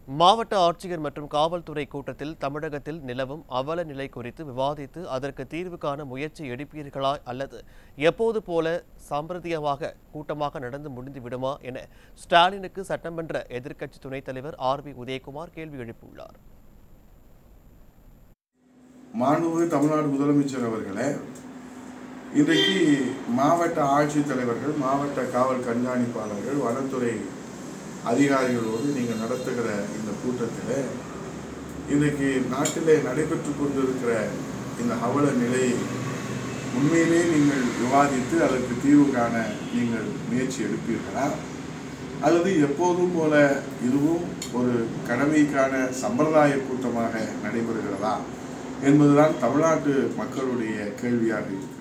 மாவட்ட ஆட்சியர் மற்றும் காவல்துறை கூட்டத்தில் தமிழகத்தில் நிலவும் அவல நிலை குறித்து விவாதித்து அதற்கு தீர்வு காண முயற்சி எடுப்பீர்களா அல்லது எப்போது போல சாம்பிரதியமாக கூட்டமாக நடந்து முடிந்து விடுமா என ஸ்டாலினுக்கு சட்டமன்ற எதிர்க்கட்சி துணைத் தலைவர் ஆர் பி உதயகுமார் கேள்வி எழுப்பியுள்ளார் மாண்புமிகு தமிழ்நாடு முதலமைச்சர் அவர்களே இன்றைக்கு மாவட்ட ஆட்சித்தலைவர்கள் மாவட்ட காவல் கண்காணிப்பாளர்கள் வனத்துறை அதிகாரிகளோடு நீங்கள் நடத்துகிற இந்த கூட்டத்தில் இன்றைக்கு நாட்டிலே நடைபெற்று கொண்டிருக்கிற இந்த அவல நிலையை உண்மையிலே நீங்கள் விவாதித்து அதற்கு தீர்வு காண நீங்கள் முயற்சி எடுப்பீர்களா அல்லது எப்போதும் போல இதுவும் ஒரு கடமைக்கான சம்பிரதாய கூட்டமாக நடைபெறுகிறதா என்பதுதான் தமிழ்நாட்டு மக்களுடைய கேள்வியாக இருக்கிறது